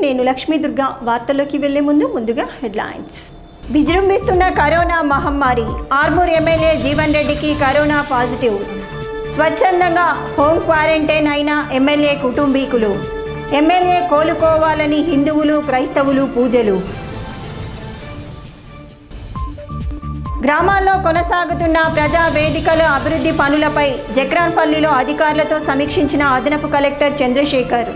నేను లక్ష్మీ దుర్గా వార్తల్లోకి వెళ్లే ముందు ముందుగా హెడ్లైన్స్ విజృంభిస్తున్న కరోనా మహమ్మారి ఆర్మూర్ ఎమ్మెల్యే జీవన్ రెడ్డికి కరోనా పాజిటివ్ స్వచ్ఛందంగా హోం క్వారంటైన్ అయిన ఎమ్మెల్యే కుటుంబీకులు ఎమ్మెల్యే కోలుకోవాలని హిందువులు క్రైస్తవులు పూజలు గ్రామాల్లో కొనసాగుతున్న ప్రజా వేదికల అభివృద్ధి పనులపై జక్రాన్పల్లిలో అధికారులతో సమీక్షించిన అదనపు కలెక్టర్ చంద్రశేఖర్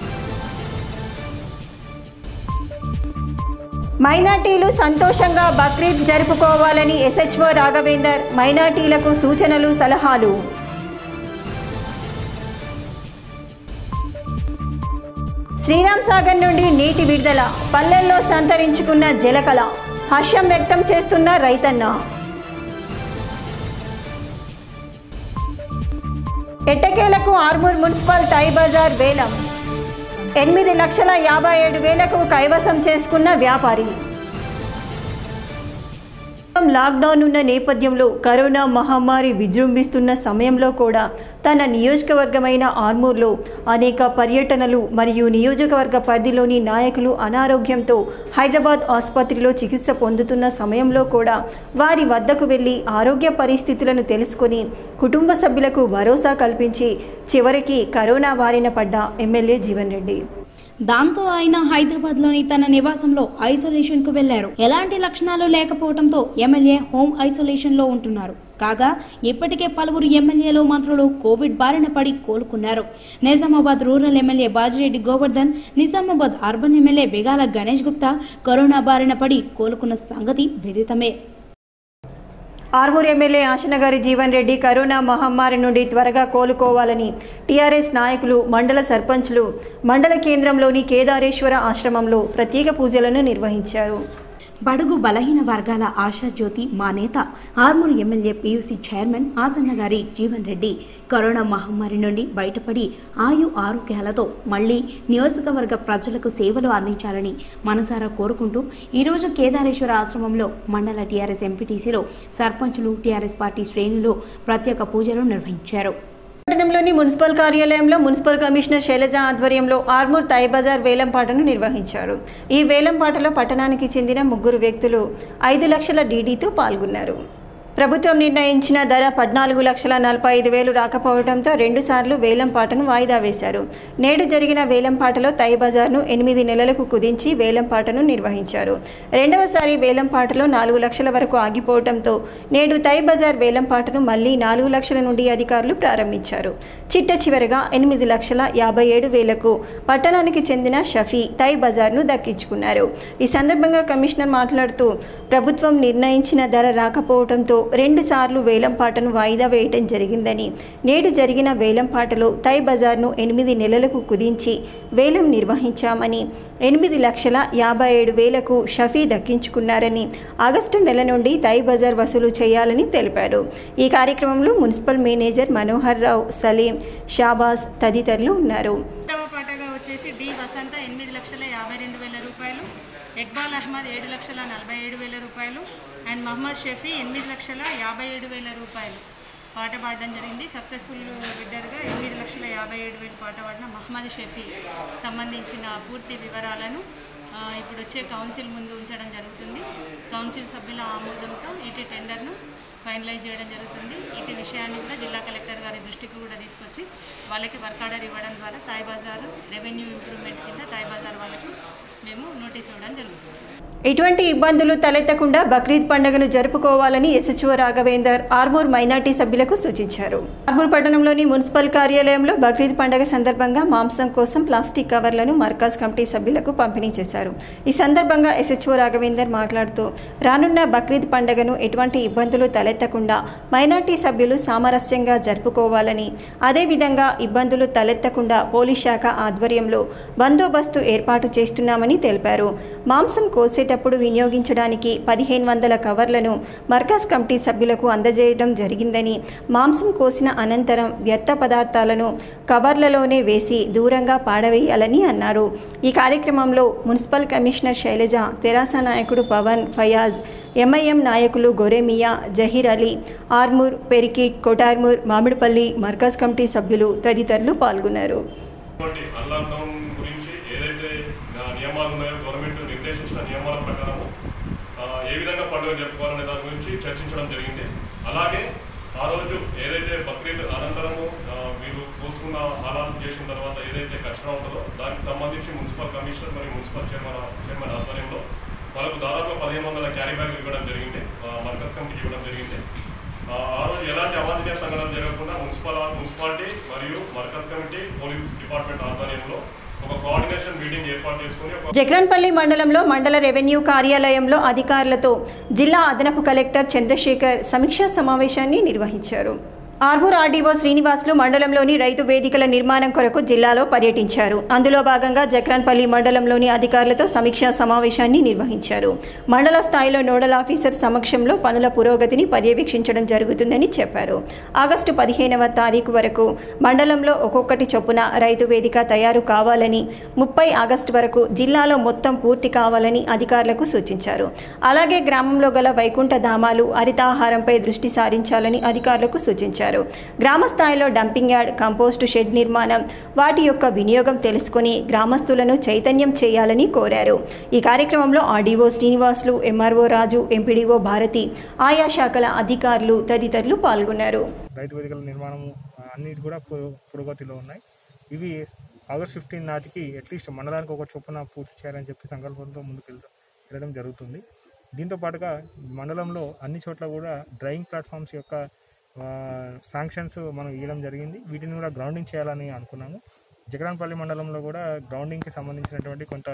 మైనార్టీలు సంతోషంగా బక్రీద్ జరుపుకోవాలని ఎస్హెచ్ఓ రాఘవేందర్ మైనార్టీలకు సూచనలు సలహాలు శ్రీరామ్ సాగర్ నుండి నీటి విడుదల పల్లెల్లో సంతరించుకున్న జలకళ హర్షం వ్యక్తం చేస్తున్న రైతన్న ఎట్టకేలకు ఆర్మూర్ మున్సిపల్ టై బజార్ వేలం ఎనిమిది లక్షల యాభై ఏడు వేలకు కైవసం చేసుకున్న వ్యాపారి లాక్డౌన్ ఉన్న నేపథ్యంలో కరోనా మహమ్మారి విజృంభిస్తున్న సమయంలో కూడా తన నియోజకవర్గమైన ఆర్మూర్లో అనేక పర్యటనలు మరియు నియోజకవర్గ పరిధిలోని నాయకులు అనారోగ్యంతో హైదరాబాద్ ఆసుపత్రిలో చికిత్స పొందుతున్న సమయంలో కూడా వారి వద్దకు వెళ్లి ఆరోగ్య పరిస్థితులను తెలుసుకొని కుటుంబ సభ్యులకు భరోసా కల్పించి చివరికి కరోనా బారిన పడ్డ ఎమ్మెల్యే జీవన్ రెడ్డి దాంతో ఆయన హైదరాబాద్ లోని తన నివాసంలో ఐసోలేషన్ కు వెళ్లారు ఎలాంటి లక్షణాలు లేకపోవడంతో ఎమ్మెల్యే హోమ్ ఐసోలేషన్ లో ఉంటున్నారు కాగా ఇప్పటికే పలువురు ఎమ్మెల్యేలు మంత్రులు కోవిడ్ బారిన పడి కోలుకున్నారు Nizamabad rural MLA Bajireddy Govardhan Nizamabad urban MLA Bigala Ganesh Gupta corona బారిన పడి కోలుకున్న సంగతి విదితమే ఆర్మూర్ ఎమ్మెల్యే ఆశనగారి జీవన్ రెడ్డి కరోనా మహమ్మారి నుండి త్వరగా కోలుకోవాలని టీఆర్ఎస్ నాయకులు మండల సర్పంచ్లు మండల కేంద్రంలోని కేదారేశ్వర ఆశ్రమంలో ప్రత్యేక పూజలను నిర్వహించారు బడుగు బలహీన వర్గాల ఆశాజ్యోతి మా నేత Armoor MLA PUC chairman Asanna గారి జీవన్ రెడ్డి కరోనా మహమ్మారి నుండి బయటపడి ఆయు ఆరోగ్యాలతో మళ్లీ నియోజకవర్గ ప్రజలకు సేవలు అందించాలని మనసారా కోరుకుంటూ ఈరోజు కేదారేశ్వర ఆశ్రమంలో మండల టీఆర్ఎస్ ఎంపీటీసీలో సర్పంచులు టీఆర్ఎస్ పార్టీ శ్రేణులు ప్రత్యేక పూజలు నిర్వహించారు పట్టణంలోని మున్సిపల్ కార్యాలయంలో మున్సిపల్ కమిషనర్ శైలజ ఆధ్వర్యంలో ఆర్మూర్ తై బజార్ వేలంపాటను నిర్వహించారు ఈ వేలంపాటలో పట్టణానికి చెందిన ముగ్గురు వ్యక్తులు ఐదు లక్షల డీడీతో పాల్గొన్నారు ప్రభుత్వం నిర్ణయించిన ధర పద్నాలుగు లక్షల నలభై ఐదు వేలు రాకపోవడంతో రెండుసార్లు వేలంపాటను వాయిదా వేశారు నేడు జరిగిన వేలంపాటలో తై బజార్ను ఎనిమిది నెలలకు కుదించి వేలంపాటను నిర్వహించారు రెండవసారి వేలంపాటలో నాలుగు లక్షల వరకు ఆగిపోవడంతో నేడు తై బజార్ వేలంపాటను మళ్లీ నాలుగు లక్షల నుండి అధికారులు ప్రారంభించారు చిట్ట చివరగా ఎనిమిది లక్షల యాభై ఏడు వేలకు పట్టణానికి చెందిన షఫీ తై బజార్ను దక్కించుకున్నారు ఈ సందర్భంగా కమిషనర్ మాట్లాడుతూ ప్రభుత్వం నిర్ణయించిన ధర రాకపోవడంతో రెండు సార్లు వేలంపాటను వాయిదా వేయటం జరిగిందని నేడు జరిగిన వేలంపాటలో తై బజార్ను ఎనిమిది నెలలకు కుదించి వేలం నిర్వహించామని ఎనిమిది లక్షల యాభై ఏడు వేలకు షఫీ దక్కించుకున్నారని ఆగస్టు నెల నుండి తై బజార్ వసూలు చేయాలని తెలిపారు ఈ కార్యక్రమంలో మున్సిపల్ మేనేజర్ మనోహర్ రావు సలీం షాబాజ్ తదితరులు ఉన్నారు రెండవ పాటగా వచ్చేసి డి వసంత ఎనిమిది లక్షల యాభై రెండు వేల రూపాయలు ఇక్బాల్ అహ్మద్ ఏడు లక్షల నలభై ఏడు వేల రూపాయలు అండ్ మహమ్మద్ షఫీ ఎనిమిది లక్షల యాభై ఏడు వేల రూపాయలు పాట పాడడం జరిగింది సక్సెస్ఫుల్ బిడ్డర్గా ఎనిమిది లక్షల యాభై ఏడు వేలు పాట పాడిన మహమ్మద్ షఫీ సంబంధించిన పూర్తి వివరాలను ఆ, ఇప్పుడు వచ్చే కౌన్సిల్ ముందు ఉంచడం జరుగుతుంది కౌన్సిల్ సభ్యుల ఆమోదంతో ఇటు టెండర్ను ఫైనలైజ్ చేయడం జరుగుతుంది ఇటు విషయాన్ని కూడా జిల్లా కలెక్టర్ గారి దృష్టికి కూడా తీసుకొచ్చి వాళ్ళకి వర్క్ ఆర్డర్ ఇవ్వడం ద్వారా తాయ్ బజార్ రెవెన్యూ ఇంప్రూవ్మెంట్ కింద తాయ్ బజార్ వాళ్ళకి మేము నోటీస్ ఇవ్వడం జరుగుతుంది ఎటువంటి ఇబ్బందులు తలెత్తకుండా బక్రీద్ పండుగను జరుపుకోవాలని ఎస్హెచ్ఓ రాఘవేందర్ ఆర్మూర్ మైనార్టీ సభ్యులకు సూచించారు ఆర్మూర్ పట్టణంలోని మున్సిపల్ కార్యాలయంలో బక్రీద్ పండుగ సందర్భంగా మాంసం కోసం ప్లాస్టిక్ కవర్లను మర్కాజ్ కమిటీ సభ్యులకు పంపిణీ చేశారు ఈ సందర్భంగా ఎస్హెచ్ఓ రాఘవేందర్ మాట్లాడుతూ రానున్న బక్రీద్ పండుగను ఎటువంటి ఇబ్బందులు తలెత్తకుండా మైనార్టీ సభ్యులు సామరస్యంగా జరుపుకోవాలని అదేవిధంగా ఇబ్బందులు తలెత్తకుండా పోలీస్ శాఖ ఆధ్వర్యంలో బందోబస్తు ఏర్పాటు చేస్తున్నామని తెలిపారు మాంసం కోసేటప్పుడు వినియోగించడానికి పదిహేను వందల కవర్లను మర్కాజ్ కమిటీ సభ్యులకు అందజేయడం జరిగిందని మాంసం కోసిన అనంతరం వ్యర్థ పదార్థాలను కవర్లలోనే వేసి దూరంగా పాడవేయాలని అన్నారు ఈ కార్యక్రమంలో మున్సిపల్ కమిషనర్ శైలజ తెరాస నాయకుడు పవన్ ఫయాజ్ ఎంఐఎం నాయకులు గొరెమియా జహీర్ అలీ ఆర్మూర్ పెరికిట్ కొటార్మూర్ మామిడిపల్లి మర్కాజ్ కమిటీ సభ్యులు తదితరులు పాల్గొన్నారు ఇటువంటి అన్లాక్డౌన్ గురించి ఏదైతే ఆ, నియమాలు పండుగ జరుపుకోవాలనే దాని గురించి చర్చించడం జరిగింది అలాగే ఆ రోజు ఏదైతే బక్రీద్ అనంతరము ఆ, వీళ్ళు పోసుకున్న హలాల్ చేసిన తర్వాత ఏదైతే కష్టం ఉంటుందో దానికి సంబంధించి మున్సిపల్ కమిషనర్ మరియు మున్సిపల్ చైర్మన్ చైర్మన్ ఆధ్వర్యంలో వాళ్ళకు దాదాపు పదిహేను వందల క్యారీ బ్యాగులు ఇవ్వడం జరిగింది ఆ, మర్కజ్ కమిటీకి ఇవ్వడం జరిగింది ఆ ఆ రోజు ఎలాంటి అవాంఛనీయ సంఘటనలు జరగకుండా మున్సిపల్ మున్సిపాలిటీ మరియు మర్కజ్ కమిటీ పోలీస్ డిపార్ట్మెంట్ ఆధ్వర్యంలో ఒక కోఆర్డినేషన్ మీటింగ్ ఏర్పాటు చేసుకుని ఒక జక్రన్పల్లి మండలంలో మండల రెవెన్యూ కార్యాలయంలో అధికారులతో జిల్లా అదనపు కలెక్టర్ చంద్రశేఖర్ సమీక్షా సమావేశాన్ని నిర్వహించారు ఆర్మూర్ ఆర్డీఓ శ్రీనివాసులు మండలంలోని రైతు వేదికల నిర్మాణం కొరకు జిల్లాలో పర్యటించారు అందులో భాగంగా జక్రాన్పల్లి మండలంలోని అధికారులతో సమీక్షా సమావేశాన్ని నిర్వహించారు మండల స్థాయిలో నోడల్ ఆఫీసర్ సమక్షంలో పనుల పురోగతిని పర్యవేక్షించడం జరుగుతుందని చెప్పారు ఆగస్టు పదిహేనవ తారీఖు వరకు మండలంలో ఒక్కొక్కటి చొప్పున రైతు వేదిక తయారు కావాలని ముప్పై ఆగస్టు వరకు జిల్లాలో మొత్తం పూర్తి కావాలని అధికారులకు సూచించారు అలాగే గ్రామంలో గల వైకుంఠ ధామాలు హరితాహారంపై దృష్టి సారించాలని అధికారులకు సూచించారు గ్రామ స్థాయిలో డంపింగ్ యార్డ్ కంపోస్టు షెడ్ నిర్మాణం వాటి యొక్క వినియోగం తెలుసుకుని గ్రామస్తులను చైతన్యం చేయాలని కోరారు ఈ కార్యక్రమంలో RDO Srinivasulu MRO Raju MPDO Bharathi ఆయా శాఖల అధికారులు తదితరులు పాల్గొన్నారు రైతు వేదికల నిర్మాణము అన్నిటి కూడా పురో- పురోగతిలో ఉన్నాయి ఇవి ఆగస్ట్ ఫిఫ్టీన్ నాటికి అట్లీస్ట్ మండలానికి ఒక చొప్పున పూర్తి చేయాలని చెప్పి సంకల్పంతో ముందుకు వెళ్తాం వెళ్ళడం జరుగుతుంది దీంతో పాటుగా మండలంలో అన్ని చోట్ల కూడా డ్రైవింగ్ ప్లాట్ఫామ్స్ యొక్క శాంక్షన్స్ మనం ఇవ్వడం జరిగింది వీటిని కూడా గ్రౌండింగ్ చేయాలని అనుకున్నాము జగరాన్పల్లి మండలంలో కూడా గ్రౌండింగ్కి సంబంధించినటువంటి కొంత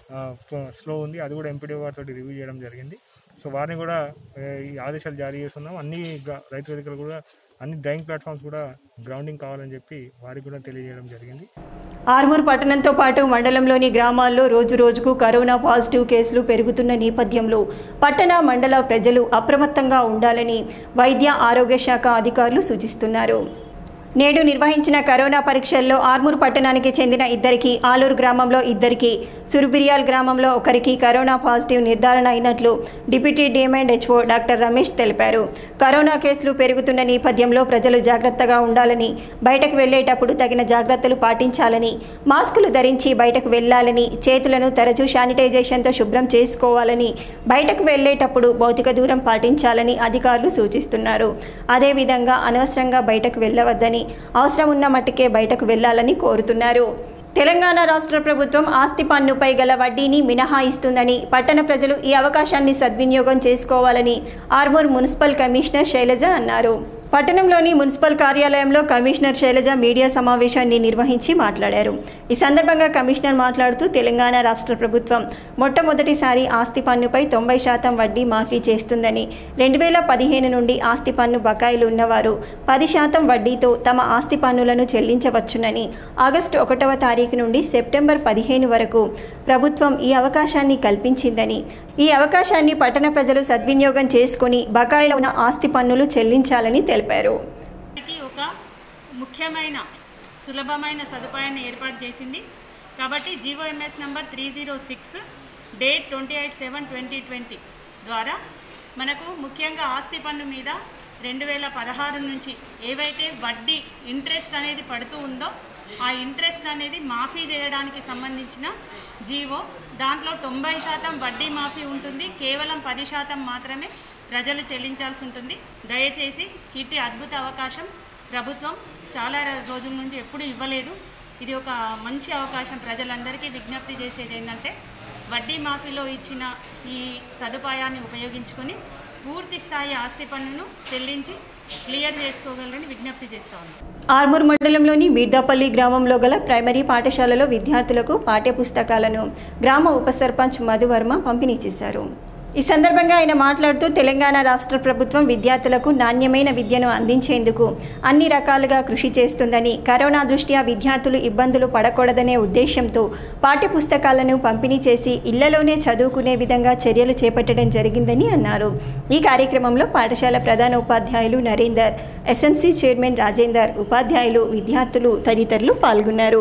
స్లో ఉంది అది కూడా ఎంపీడీ వారితో రివ్యూ చేయడం జరిగింది సో వారిని కూడా ఆ, ఈ ఆదేశాలు జారీ చేస్తున్నాం అన్ని గ్ర- రైతు వేదికలు కూడా అన్ని డ్రైవింగ్ ప్లాట్ఫామ్స్ కూడా గ్రౌండింగ్ కావాలని చెప్పి వారికి కూడా తెలియజేయడం జరిగింది ఆర్మూర్ పట్టణంతో పాటు మండలంలోని గ్రామాల్లో రోజు రోజుకు కరోనా పాజిటివ్ కేసులు పెరుగుతున్న నేపథ్యంలో పట్టణ మండల ప్రజలు అప్రమత్తంగా ఉండాలని వైద్య ఆరోగ్య శాఖ అధికారులు సూచిస్తున్నారు నేడు నిర్వహించిన కరోనా పరీక్షల్లో ఆర్మూర్ పట్టణానికి చెందిన ఇద్దరికి ఆలూరు గ్రామంలో ఇద్దరికి సుర్బిరియాల్ గ్రామంలో ఒకరికి కరోనా పాజిటివ్ నిర్ధారణ అయినట్లు deputy DM and HO doctor Ramesh తెలిపారు కరోనా కేసులు పెరుగుతున్న నేపథ్యంలో ప్రజలు జాగ్రత్తగా ఉండాలని బయటకు వెళ్లేటప్పుడు తగిన జాగ్రత్తలు పాటించాలని మాస్కులు ధరించి బయటకు వెళ్లాలని చేతులను తరచూ శానిటైజేషన్తో శుభ్రం చేసుకోవాలని బయటకు వెళ్లేటప్పుడు భౌతిక దూరం పాటించాలని అధికారులు సూచిస్తున్నారు అదేవిధంగా అనవసరంగా బయటకు వెళ్ళవద్దని అవసరం ఉన్న మట్టుకే బయటకు వెళ్లాలని కోరుతున్నారు తెలంగాణ రాష్ట్ర ప్రభుత్వం ఆస్తి పన్నుపై గల వడ్డీని మినహాయిస్తుందని పట్టణ ప్రజలు ఈ అవకాశాన్ని సద్వినియోగం చేసుకోవాలని ఆర్మూర్ మున్సిపల్ కమిషనర్ శైలజ అన్నారు పట్టణంలోని మున్సిపల్ కార్యాలయంలో కమిషనర్ శైలజ మీడియా సమావేశాన్ని నిర్వహించి మాట్లాడారు ఈ సందర్భంగా కమిషనర్ మాట్లాడుతూ తెలంగాణ రాష్ట్ర ప్రభుత్వం మొట్టమొదటిసారి ఆస్తి పన్నుపై తొంభై శాతం వడ్డీ మాఫీ చేస్తుందని రెండు వేల పదిహేను నుండి ఆస్తి పన్ను బకాయిలు ఉన్నవారు పది శాతం వడ్డీతో తమ ఆస్తి పన్నులను చెల్లించవచ్చునని ఆగస్టు ఒకటవ తారీఖు నుండి సెప్టెంబర్ పదిహేను వరకు ప్రభుత్వం ఈ అవకాశాన్ని కల్పించిందని ఈ అవకాశాన్ని పట్టణ ప్రజలు సద్వినియోగం చేసుకుని బకాయిలో ఉన్న ఆస్తి పన్నులు చెల్లించాలని తెలిపారు ఇది ఒక ముఖ్యమైన సులభమైన సదుపాయాన్ని ఏర్పాటు చేసింది కాబట్టి GO MS number three zero six date twenty eight seven twenty twenty ద్వారా మనకు ముఖ్యంగా ఆస్తి పన్ను మీద రెండు వేల పదహారు నుంచి ఏవైతే వడ్డీ ఇంట్రెస్ట్ అనేది పడుతూ ఉందో ఆ ఇంట్రెస్ట్ అనేది మాఫీ చేయడానికి సంబంధించిన జీవో దాంట్లో తొంభై శాతం వడ్డీ మాఫీ ఉంటుంది కేవలం పది శాతం మాత్రమే ప్రజలు చెల్లించాల్సి ఉంటుంది దయచేసి ఇట్టి అద్భుత అవకాశం ప్రభుత్వం చాలా రోజుల నుంచి ఎప్పుడూ ఇవ్వలేదు ఇది ఒక మంచి అవకాశం ప్రజలందరికీ విజ్ఞప్తి చేసేది ఏంటంటే వడ్డీ మాఫీలో ఇచ్చిన ఈ సదుపాయాన్ని ఉపయోగించుకొని పూర్తి స్థాయి ఆస్తి పన్నును చెల్లించి క్లియర్ చేసుకోగలరని విజ్ఞప్తి చేస్తా ఉన్నాను ఆర్మూర్ మండలంలోని మీర్దాపల్లి గ్రామంలో గల ప్రైమరీ పాఠశాలలో విద్యార్థులకు పాఠ్యపుస్తకాలను గ్రామ ఉప సర్పంచ్ మధువర్మ పంపిణీ చేశారు ఈ సందర్భంగా ఆయన మాట్లాడుతూ తెలంగాణ రాష్ట్ర ప్రభుత్వం విద్యార్థులకు నాణ్యమైన విద్యను అందించేందుకు అన్ని రకాలుగా కృషి చేస్తుందని కరోనా దృష్ట్యా విద్యార్థులు ఇబ్బందులు పడకూడదనే ఉద్దేశంతో పాఠ్యపుస్తకాలను పంపిణీ చేసి ఇళ్లలోనే చదువుకునే విధంగా చర్యలు చేపట్టడం జరిగిందని అన్నారు ఈ కార్యక్రమంలో పాఠశాల ప్రధాన ఉపాధ్యాయులు నరేందర్ ఎస్ఎంసీ చైర్మన్ రాజేందర్ ఉపాధ్యాయులు విద్యార్థులు తదితరులు పాల్గొన్నారు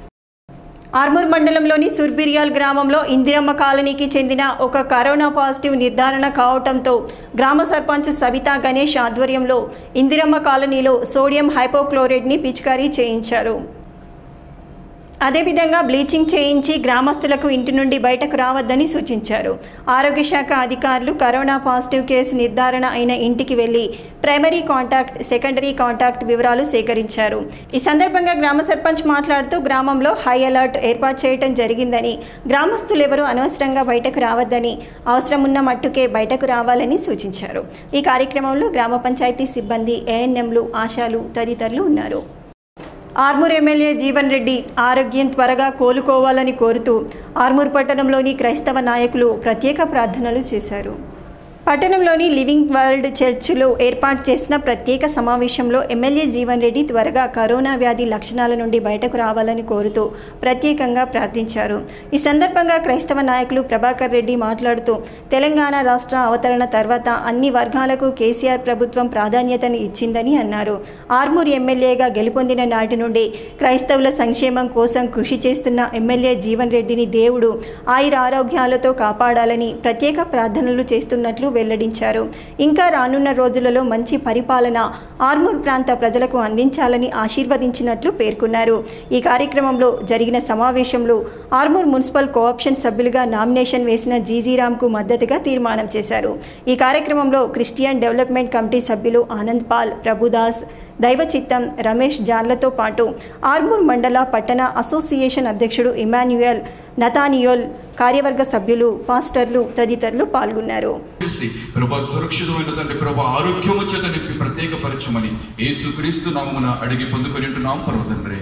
ఆర్మూర్ మండలంలోని సుర్బిరియాల్ గ్రామంలో ఇందిరమ్మ కాలనీకి చెందిన ఒక కరోనా పాజిటివ్ నిర్ధారణ కావటంతో గ్రామ సర్పంచ్ సవితా గణేష్ ఆధ్వర్యంలో ఇందిరమ్మ కాలనీలో సోడియం హైపోక్లోరైడ్ని పిచికారీ చేయించారు అదేవిధంగా బ్లీచింగ్ చేయించి గ్రామస్తులకు ఇంటి నుండి బయటకు రావద్దని సూచించారు ఆరోగ్య శాఖ అధికారులు కరోనా పాజిటివ్ కేసు నిర్ధారణ అయిన ఇంటికి వెళ్లి ప్రైమరీ కాంటాక్ట్ సెకండరీ కాంటాక్ట్ వివరాలు సేకరించారు ఈ సందర్భంగా గ్రామ సర్పంచ్ మాట్లాడుతూ గ్రామంలో హై అలర్ట్ ఏర్పాటు చేయడం జరిగిందని గ్రామస్తులెవరూ అనవసరంగా బయటకు రావద్దని అవసరం ఉన్న మట్టుకే బయటకు రావాలని సూచించారు ఈ కార్యక్రమంలో గ్రామ పంచాయతీ సిబ్బంది ఏఎన్ఎంలు ఆశాలు తదితరులు ఉన్నారు ఆర్మూర్ ఎమ్మెల్యే జీవన్ రెడ్డి ఆరోగ్యం త్వరగా కోలుకోవాలని కోరుతూ ఆర్మూర్ పట్టణంలోని క్రైస్తవ నాయకులు ప్రత్యేక ప్రార్థనలు చేశారు పట్టణంలోని లివింగ్ వరల్డ్ చర్చిలో ఏర్పాటు చేసిన ప్రత్యేక సమావేశంలో ఎమ్మెల్యే జీవన్ రెడ్డి త్వరగా కరోనా వ్యాధి లక్షణాల నుండి బయటకు రావాలని కోరుతూ ప్రత్యేకంగా ప్రార్థించారు ఈ సందర్భంగా క్రైస్తవ నాయకులు ప్రభాకర్ రెడ్డి మాట్లాడుతూ తెలంగాణ రాష్ట్ర అవతరణ తర్వాత అన్ని వర్గాలకు కేసీఆర్ ప్రభుత్వం ప్రాధాన్యతను ఇచ్చిందని అన్నారు ఆర్మూర్ ఎమ్మెల్యేగా గెలుపొందిన నాటి నుండి క్రైస్తవుల సంక్షేమం కోసం కృషి చేస్తున్న ఎమ్మెల్యే జీవన్ రెడ్డిని దేవుడు ఆయుర ఆరోగ్యాలతో కాపాడాలని ప్రత్యేక ప్రార్థనలు చేస్తున్నట్లు వెల్లడించారు ఇంకా రానున్న రోజులలో మంచి పరిపాలన ఆర్మూర్ ప్రాంత ప్రజలకు అందించాలని ఆశీర్వదించినట్లు పేర్కొన్నారు ఈ కార్యక్రమంలో జరిగిన సమావేశంలో ఆర్మూర్ మున్సిపల్ కోఆప్షన్ సభ్యులుగా నామినేషన్ వేసిన జీజీరామ్కు మద్దతుగా తీర్మానం చేశారు ఈ కార్యక్రమంలో క్రిస్టియన్ డెవలప్మెంట్ కమిటీ సభ్యులు ఆనంద్ పాల్ ప్రభుదాస్ దైవచిత్తం రమేష్ జాన్లతో పాటు ఆర్మూర్ మండల పట్టణ అసోసియేషన్ అధ్యక్షుడు ఇమాన్యుయల్ నతానియోల్ కార్యవర్గ సభ్యులు పాస్టర్లు తదితరులు పాల్గొన్నారు చేసి ప్రభా సురక్షితమైన తండ్రి ప్రభా ఆరోగ్యము చేత నింపి ప్రత్యేకపరచమని యేసుక్రీస్తు నామమున అడిగి పొందుకొని ఉంటున్నాం పర్వ తండ్రి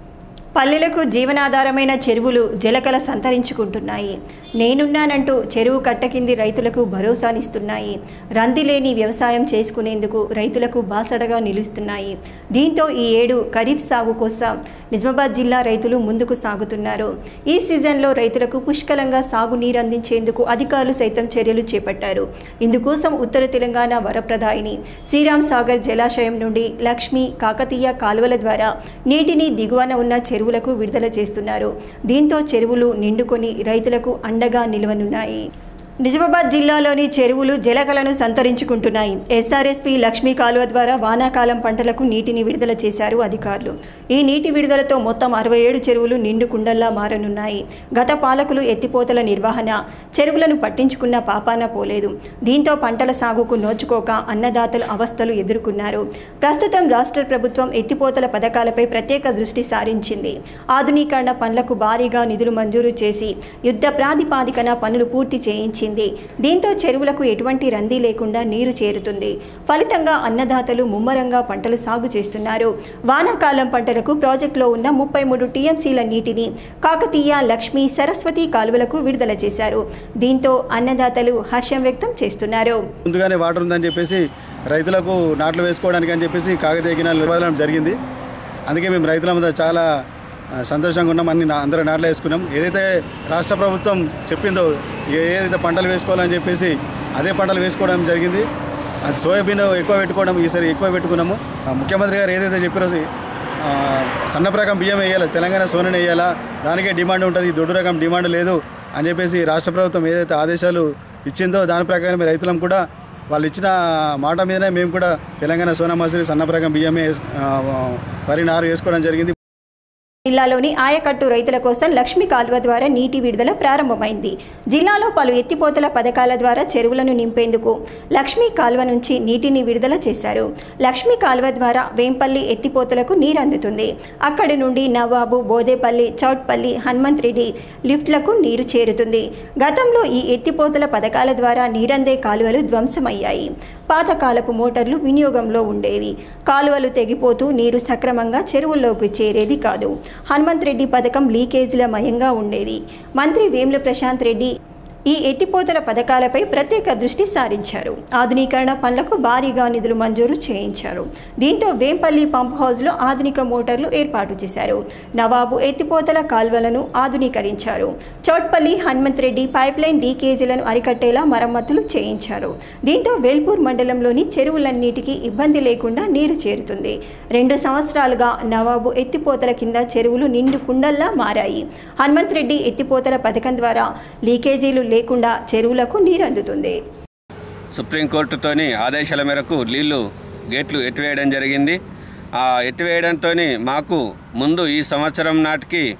పల్లెలకు జీవనాధారమైన చెరువులు జలకల సంతరించుకుంటున్నాయి నేనున్నానంటూ చెరువు కట్ట కింది రైతులకు భరోసానిస్తున్నాయి రంది లేని వ్యవసాయం చేసుకునేందుకు రైతులకు బాసడగా నిలుస్తున్నాయి దీంతో ఈ ఏడు ఖరీఫ్ సాగు కోసం నిజామాబాద్ జిల్లా రైతులు ముందుకు సాగుతున్నారు ఈ సీజన్లో రైతులకు పుష్కలంగా సాగు నీరు అందించేందుకు అధికారులు సైతం చర్యలు చేపట్టారు ఇందుకోసం ఉత్తర తెలంగాణ వరప్రదాయిని శ్రీరామ్ సాగర్ జలాశయం నుండి లక్ష్మి కాకతీయ కాలువల ద్వారా నీటిని దిగువన ఉన్న చెరువులకు విడుదల చేస్తున్నారు దీంతో చెరువులు నిండుకొని రైతులకు అండగా నిలవనున్నాయి నిజామాబాద్ జిల్లాలోని చెరువులు జలకలను సంతరించుకుంటున్నాయి ఎస్ఆర్ఎస్పీ లక్ష్మీ కాలువ ద్వారా వానాకాలం పంటలకు నీటిని విడుదల చేశారు అధికారులు ఈ నీటి విడుదలతో మొత్తం అరవై ఏడు చెరువులు నిండు కుండల్లా మారనున్నాయి గత పాలకులు ఎత్తిపోతల నిర్వహణ చెరువులను పట్టించుకున్న పాపాన పోలేదు దీంతో పంటల సాగుకు నోచుకోక అన్నదాతలు అవస్థలు ఎదుర్కొన్నారు ప్రస్తుతం రాష్ట్ర ప్రభుత్వం ఎత్తిపోతల పథకాలపై ప్రత్యేక దృష్టి సారించింది ఆధునీకరణ పనులకు భారీగా నిధులు మంజూరు చేసి యుద్ధ ప్రాతిపాదికన పనులు పూర్తి చేయించింది దీంతో చెరువులకు ఎటువంటి రందీ లేకుండా నీరు చేరుతుంది ఫలితంగా అన్నదాతలు ముమ్మరంగా పంటలు సాగు చేస్తున్నారు వానాకాలం పంటలకు ప్రాజెక్టులో ఉన్న ముప్పై మూడు టీఎంసీల నీటిని కాకతీయ లక్ష్మి సరస్వతి కాలువలకు విడుదల చేశారు దీంతో అన్నదాతలు హర్షం వ్యక్తం చేస్తున్నారు ముందుగానే వాటర్ ఉందని చెప్పేసి రైతులకు నాట్లు వేసుకోవడానికి అని చెప్పేసి కాకతీయ గినాలు నిర్వహించడం జరిగింది అందుకే మేము రైతులందరూ చాలా ఆ, సంతోషంగా ఉన్నాం అన్ని నా- అందరూ నాట్లు వేసుకున్నాం ఏదైతే రాష్ట్ర ప్రభుత్వం చెప్పిందో ఏ- ఏదైతే పంటలు వేసుకోవాలని చెప్పేసి అదే పంటలు వేసుకోవడం జరిగింది అది సోయాబీన్ ఎక్కువ పెట్టుకోవడం ఈసారి ఎక్కువ పెట్టుకున్నాము ఆ, ముఖ్యమంత్రి గారు ఏదైతే చెప్పారో ఆ, సన్న రకం బియ్యం వేయాలి తెలంగాణ సోనని వేయాలా దానికే డిమాండ్ ఉంటుంది దొడ్డు రకం డిమాండ్ లేదు అని చెప్పేసి రాష్ట్ర ప్రభుత్వం ఏదైతే ఆదేశాలు ఇచ్చిందో దాని ప్రకారం రైతులం కూడా వాళ్ళు ఇచ్చిన మాట మీదనే మేము కూడా తెలంగాణ సోనా మసూరి సన్న రకం బియ్యమే వేసు- ఆ, వరి నారు వేసుకోవడం జరిగింది జిల్లాలోని ఆయకట్టు రైతుల కోసం లక్ష్మీ కాలువ ద్వారా నీటి విడుదల ప్రారంభమైంది జిల్లాలో పలు ఎత్తిపోతల పథకాల ద్వారా చెరువులను నింపేందుకు లక్ష్మీ కాలువ నుంచి నీటిని విడుదల చేశారు లక్ష్మీ కాలువ ద్వారా వేంపల్లి ఎత్తిపోతలకు నీరు అందుతుంది అక్కడి నుండి నవాబు బోదేపల్లి చౌట్పల్లి హనుమంత్ రెడ్డి లిఫ్ట్లకు నీరు చేరుతుంది గతంలో ఈ ఎత్తిపోతల పథకాల ద్వారా నీరందే కాలువలు ధ్వంసమయ్యాయి పాతకాలపు మోటార్లు వినియోగంలో ఉండేవి కాలువలు తెగిపోతూ నీరు సక్రమంగా చెరువుల్లోకి చేరేది కాదు హనుమంత్ రెడ్డి పథకం లీకేజీల మయంగా ఉండేది మంత్రి వేముల ప్రశాంత్ రెడ్డి ఈ ఎత్తిపోతల పథకాలపై ప్రత్యేక దృష్టి సారించారు ఆధునీకరణ పనులకు భారీగా నిధులు మంజూరు చేయించారు దీంతో వేంపల్లి పంప్ హౌస్లో ఆధునిక మోటార్లు ఏర్పాటు చేశారు నవాబు ఎత్తిపోతల కాల్వలను ఆధునీకరించారు చౌట్పల్లి హనుమంత్ రెడ్డి పైప్లైన్ లీకేజీలను అరికట్టేలా మరమ్మతులు చేయించారు దీంతో వేల్పూర్ మండలంలోని చెరువులన్నిటికీ ఇబ్బంది లేకుండా నీరు చేరుతుంది రెండు సంవత్సరాలుగా నవాబు ఎత్తిపోతల కింద చెరువులు నిండు కుండల్లా మారాయి హనుమంత్ రెడ్డి ఎత్తిపోతల పథకం ద్వారా లీకేజీలు లేకుండా చెరువులకు నీరు అందుతుంది సుప్రీంకోర్టుతోని ఆదేశాల మేరకు నీళ్లు గేట్లు ఎత్తివేయడం జరిగింది ఆ ఎత్తివేయడంతో మాకు ముందు ఈ సంవత్సరం నాటికి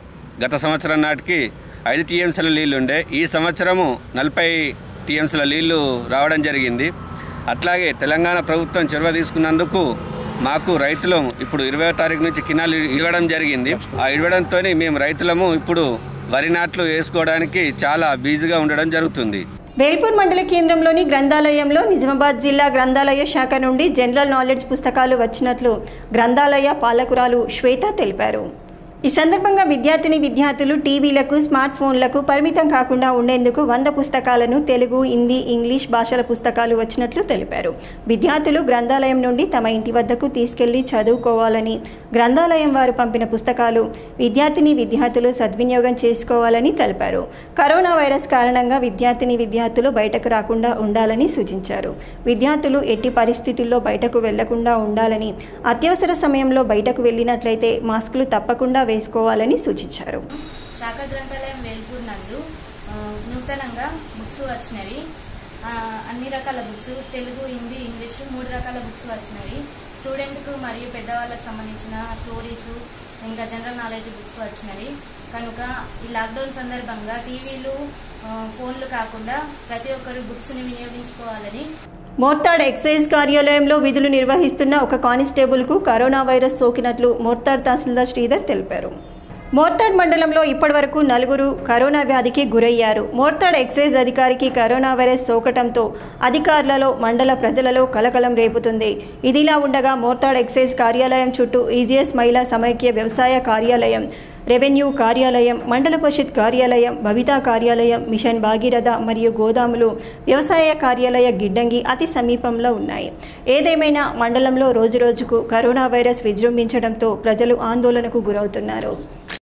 గత సంవత్సరం నాటికి ఐదు టీఎంసీల నీళ్లు ఉండే ఈ సంవత్సరము నలభై టీఎంసీల నీళ్లు రావడం జరిగింది అట్లాగే తెలంగాణ ప్రభుత్వం చొరవ తీసుకున్నందుకు మాకు రైతులం ఇప్పుడు ఇరవై తారీఖు నుంచి కినాలు ఇవ్వడం జరిగింది ఆ ఇవ్వడంతో మేము రైతులము ఇప్పుడు వరి నాట్లు వేసుకోవడానికి చాలా బిజీగా ఉండడం జరుగుతుంది వేల్పూర్ మండల కేంద్రంలోని గ్రంథాలయంలో నిజామాబాద్ జిల్లా గ్రంథాలయ శాఖ నుండి జనరల్ నాలెడ్జ్ పుస్తకాలు వచ్చినట్లు గ్రంథాలయ పాలకురాలు శ్వేత తెలిపారు ఈ సందర్భంగా విద్యార్థిని విద్యార్థులు టీవీలకు స్మార్ట్ ఫోన్లకు పరిమితం కాకుండా ఉండేందుకు వంద పుస్తకాలను తెలుగు హిందీ ఇంగ్లీష్ భాషల పుస్తకాలు వచ్చినట్లు తెలిపారు విద్యార్థులు గ్రంథాలయం నుండి తమ ఇంటి వద్దకు తీసుకెళ్లి చదువుకోవాలని గ్రంథాలయం వారు పంపిన పుస్తకాలు విద్యార్థిని విద్యార్థులు సద్వినియోగం చేసుకోవాలని తెలిపారు కరోనా వైరస్ కారణంగా విద్యార్థిని విద్యార్థులు బయటకు రాకుండా ఉండాలని సూచించారు విద్యార్థులు ఎట్టి పరిస్థితుల్లో బయటకు వెళ్లకుండా ఉండాలని అత్యవసర సమయంలో బయటకు వెళ్ళినట్లయితే మాస్కులు తప్పకుండా వేసుకోవాలని సూచించారు శాఖ గ్రంథాలయం వేల్పూర్ నందు ఆ, నూతనంగా బుక్స్ వచ్చినవి ఆ, అన్ని రకాల బుక్స్ తెలుగు హిందీ ఇంగ్లీష్ మూడు రకాల బుక్స్ వచ్చినవి స్టూడెంట్కు మరియు పెద్దవాళ్ళకు సంబంధించిన స్టోరీస్ ఇంకా జనరల్ నాలెడ్జ్ బుక్స్ వచ్చినవి కనుక ఈ లాక్డౌన్ సందర్భంగా టీవీలు ఆ, ఫోన్లు కాకుండా ప్రతి ఒక్కరు బుక్స్ని వినియోగించుకోవాలని మోర్తాడ్ ఎక్సైజ్ కార్యాలయంలో విధులు నిర్వహిస్తున్న ఒక కానిస్టేబుల్కు కరోనా వైరస్ సోకినట్లు మోర్తాడ్ తహసీల్దార్ శ్రీధర్ తెలిపారు మోర్తాడ్ మండలంలో ఇప్పటివరకు నలుగురు కరోనా వ్యాధికి గురయ్యారు మోర్తాడ్ ఎక్సైజ్ అధికారికి కరోనా వైరస్ సోకటంతో అధికారులలో మండల ప్రజలలో కలకలం రేపుతుంది ఇదిలా ఉండగా మోర్తాడ్ ఎక్సైజ్ కార్యాలయం చుట్టూ ఈజీఎస్ మహిళా సమైక్య వ్యవసాయ కార్యాలయం రెవెన్యూ కార్యాలయం మండల పరిషత్ కార్యాలయం భవితా కార్యాలయం మిషన్ భాగీరథ మరియు గోదాములు వ్యవసాయ కార్యాలయ గిడ్డంగి అతి సమీపంలో ఉన్నాయి ఏదేమైనా మండలంలో రోజురోజుకు కరోనా వైరస్ విజృంభించడంతో ప్రజలు ఆందోళనకు గురవుతున్నారు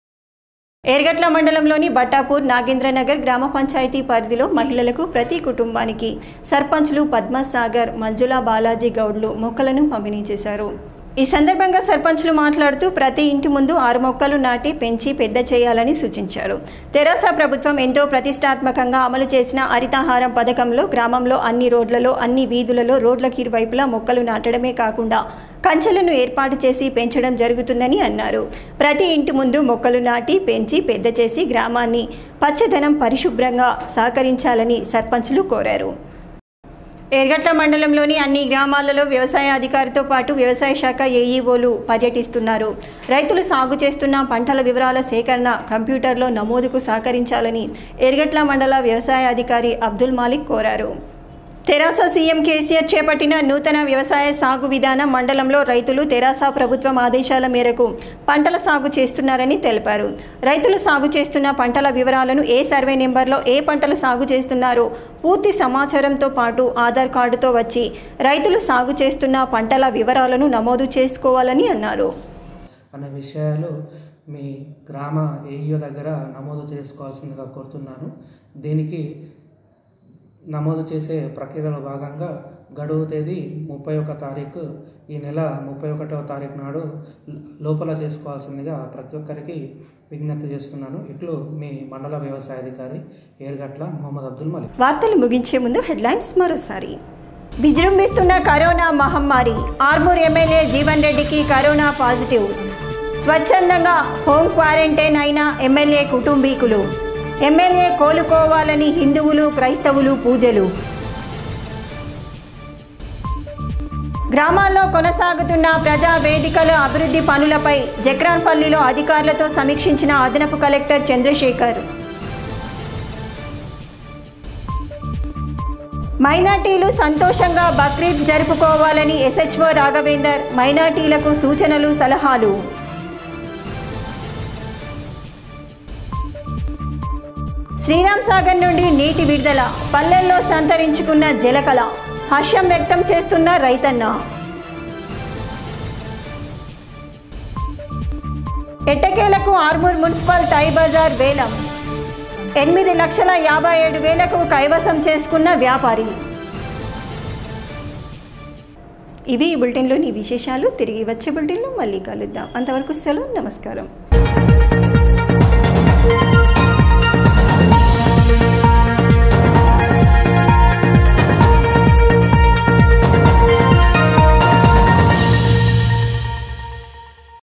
ఏర్గట్ల మండలంలోని బట్టాపూర్ నాగేంద్రనగర్ గ్రామ పంచాయతీ పరిధిలో మహిళలకు ప్రతి కుటుంబానికి సర్పంచ్లు పద్మసాగర్ మంజుల బాలాజీ గౌడ్లు మొక్కలను పంపిణీ చేశారు ఈ సందర్భంగా సర్పంచ్లు మాట్లాడుతూ ప్రతి ఇంటి ముందు ఆరు మొక్కలు నాటి పెంచి పెద్ద చేయాలని సూచించారు తెరాస ప్రభుత్వం ఎంతో ప్రతిష్టాత్మకంగా అమలు చేసిన హరితాహారం పథకంలో గ్రామంలో అన్ని రోడ్లలో అన్ని వీధులలో రోడ్లకి ఇరువైపులా మొక్కలు నాటడమే కాకుండా కంచెలను ఏర్పాటు చేసి పెంచడం జరుగుతుందని అన్నారు ప్రతి ఇంటి ముందు మొక్కలు నాటి పెంచి పెద్ద చేసి గ్రామాన్ని పచ్చదనం పరిశుభ్రంగా సహకరించాలని సర్పంచ్లు కోరారు ఎర్గట్ల మండలంలోని అన్ని గ్రామాలలో వ్యవసాయ అధికారితో పాటు వ్యవసాయ శాఖ ఏఈఓలు పర్యటిస్తున్నారు రైతులు సాగు చేస్తున్న పంటల వివరాల సేకరణ కంప్యూటర్లో నమోదుకు సహకరించాలని ఎర్గట్ల మండల వ్యవసాయ అధికారి అబ్దుల్ మాలిక్ కోరారు తెరాస సీఎం కేసీఆర్ చేపట్టిన నూతన వ్యవసాయ సాగు విధానం మండలంలో రైతులు తెరాస ప్రభుత్వం ఆదేశాల మేరకు పంటల సాగు చేస్తున్నారని తెలిపారు రైతులు సాగు చేస్తున్న పంటల వివరాలను ఏ సర్వే నెంబర్లో ఏ పంటలు సాగు చేస్తున్నారో పూర్తి సమాచారంతో పాటు ఆధార్ కార్డుతో వచ్చి రైతులు సాగు చేస్తున్న పంటల వివరాలను నమోదు చేసుకోవాలని అన్నారు అనే విషయాలు మీ గ్రామ ఏఈఓ దగ్గర నమోదు చేసుకోవాల్సిందిగా కోరుతున్నాను దీనికి నమోదు చేసే ప్రక్రియలో భాగంగా గడువు తేదీ ముప్పై ఒక తారీఖు ఈ నెల ముప్పై ఒకటవ తారీఖు నాడు లోపల చేసుకోవాల్సిందిగా ప్రతి ఒక్కరికి విజ్ఞప్తి చేస్తున్నాను ఇట్లు మీ మండల వ్యవసాయ అధికారి ఏర్గట్ల మొహమ్మద్ అబ్దుల్ మలిక్ వార్తలు ముగించే ముందు హెడ్లైన్స్ మరోసారి విజృంభిస్తున్న కరోనా మహమ్మారి ఆర్మూర్ ఎమ్మెల్యే జీవన్ రెడ్డికి కరోనా పాజిటివ్ స్వచ్ఛందంగా హోం క్వారంటైన్ అయిన ఎమ్మెల్యే కుటుంబీకులు ఎమ్మెల్యే కోలుకోవాలని హిందువులు క్రైస్తవులు పూజలు గ్రామాల్లో కొనసాగుతున్న ప్రజా వేదికల అభివృద్ధి పనులపై జక్రాన్పల్లిలో అధికారులతో సమీక్షించిన అదనపు కలెక్టర్ చంద్రశేఖర్ మైనార్టీలు సంతోషంగా బక్రీద్ జరుపుకోవాలని ఎస్హెచ్ఓ రాఘవేందర్ మైనార్టీలకు సూచనలు సలహాలు శ్రీరామ్ సాగర్ నుండి నీటి విడుదల పల్లెల్లో సంతరించుకున్న జలకళ హర్షం వ్యక్తం చేస్తున్న రైతన్న ఎట్టకేలకు ఆర్మూర్ మున్సిపల్ టై బజార్ వేలం ఎనిమిది లక్షల యాభై ఏడు వేలకు కైవసం చేసుకున్న వ్యాపారి ఇవి ఈ బులెటిన్లోని విశేషాలు తిరిగి వచ్చే బులెటిన్లో మళ్ళీ కలుద్దాం అంతవరకు సెలవు నమస్కారం